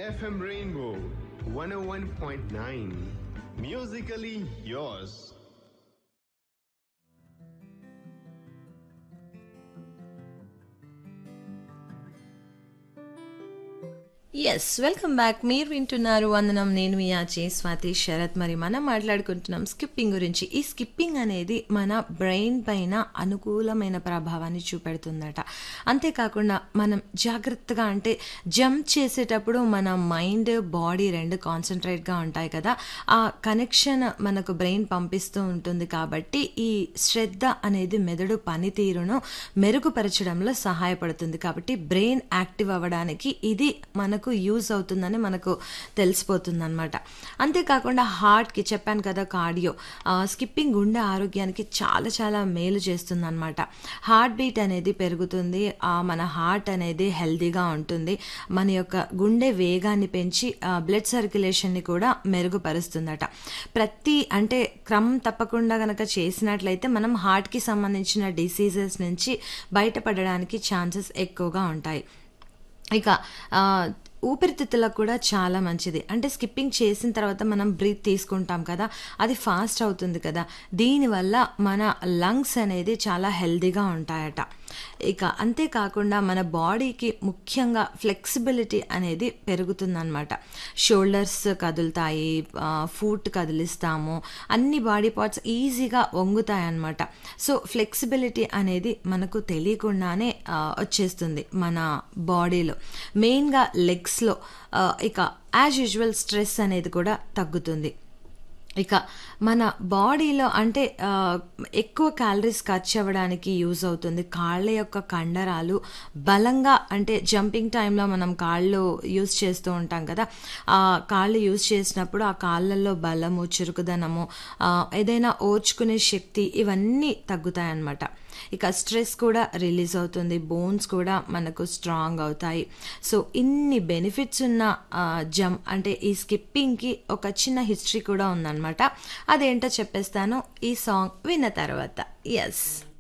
FM Rainbow 101.9. Musically yours. Yes welcome back మీరు వింటున్నారు వందనం నేను మీ ఆచే స్వాతి శరత్ మరి మనం మాట్లాడుకుంటున్నాం స్కిప్పింగ్ గురించి ఈ స్కిప్పింగ్ అనేది మన బ్రెయిన్ పైన అనుకూలమైన ప్రభావాన్ని చూపెడుతుందట అంతేకాకుండా మనం జాగ్రత్తగా అంటే జంప్ చేసేటప్పుడు మన మైండ్ బాడీ రెండు కాన్సన్ట్రేట్గా ఉంటాయి కదా ఆ కనెక్షన్ మనకు బ్రెయిన్ పంపిస్తూ ఉంటుంది కాబట్టి ఈ శ్రద్ధ అనేది మెదడు పనితీరును మెరుగుపరచడంలో సహాయపడుతుంది కాబట్టి బ్రెయిన్ యాక్టివ్ అవ్వడానికి ఇది మనకు యూజ్ అవుతుందని మనకు తెలిసిపోతుంది అనమాట అంతేకాకుండా హార్ట్కి చెప్పాను కదా కార్డియో స్కిప్పింగ్ గుండె ఆరోగ్యానికి చాలా చాలా మేలు చేస్తుంది అనమాట హార్ట్ బీట్ అనేది పెరుగుతుంది ఆ, మన హార్ట్ అనేది హెల్తీగా ఉంటుంది మన యొక్క గుండె వేగాన్ని పెంచి బ్లడ్ సర్క్యులేషన్ని కూడా మెరుగుపరుస్తుందట ప్రతి అంటే క్రమం తప్పకుండా గనక చేసినట్లయితే మనం హార్ట్కి సంబంధించిన డిసీజెస్ నుంచి బయటపడడానికి ఛాన్సెస్ ఎక్కువగా ఉంటాయి ఇక ఆ, ఊపిరితిత్తులకు కూడా చాలా మంచిది అంటే స్కిప్పింగ్ చేసిన తర్వాత మనం బ్రీత్ తీసుకుంటాం కదా అది ఫాస్ట్ అవుతుంది కదా దీనివల్ల మన లంగ్స్ అనేది చాలా హెల్దీగా ఉంటాయట ఇక అంతేకాకుండా మన బాడీకి ముఖ్యంగా ఫ్లెక్సిబిలిటీ అనేది పెరుగుతుందన్నమాట షోల్డర్స్ కదులుతాయి ఫూట్ కదిలిస్తాము అన్ని బాడీ పార్ట్స్ ఈజీగా వంగుతాయి అన్నమాట సో ఫ్లెక్సిబిలిటీ అనేది మనకు తెలియకుండానే ఆ, వచ్చేస్తుంది మన బాడీలో మెయిన్గా లెగ్స్లో ఇక యాజ్ యూజువల్ స్ట్రెస్ అనేది కూడా తగ్గుతుంది ఇక మన బాడీలో అంటే ఆ, ఎక్కువ క్యాలరీస్ ఖర్చు అవ్వడానికి యూజ్ అవుతుంది కాళ్ళ యొక్క కండరాలు బలంగా అంటే జంపింగ్ టైంలో మనం కాళ్ళు యూజ్ చేస్తూ ఉంటాం కదా ఆ కాళ్ళు యూజ్ చేసినప్పుడు ఆ కాళ్ళల్లో బలము చురుకుదనము ఆ, ఏదైనా ఓర్చుకునే శక్తి ఇవన్నీ తగ్గుతాయి అన్నమాట ఇక స్ట్రెస్ కూడా రిలీజ్ అవుతుంది బోన్స్ కూడా మనకు స్ట్రాంగ్ అవుతాయి సో ఇన్ని బెనిఫిట్స్ ఉన్న జమ్ అంటే ఈ స్కిప్పింగ్కి ఒక చిన్న హిస్టరీ కూడా ఉందన్నమాట అదేంటో చెప్పేస్తాను ఈ సాంగ్ విన్న తర్వాత ఎస్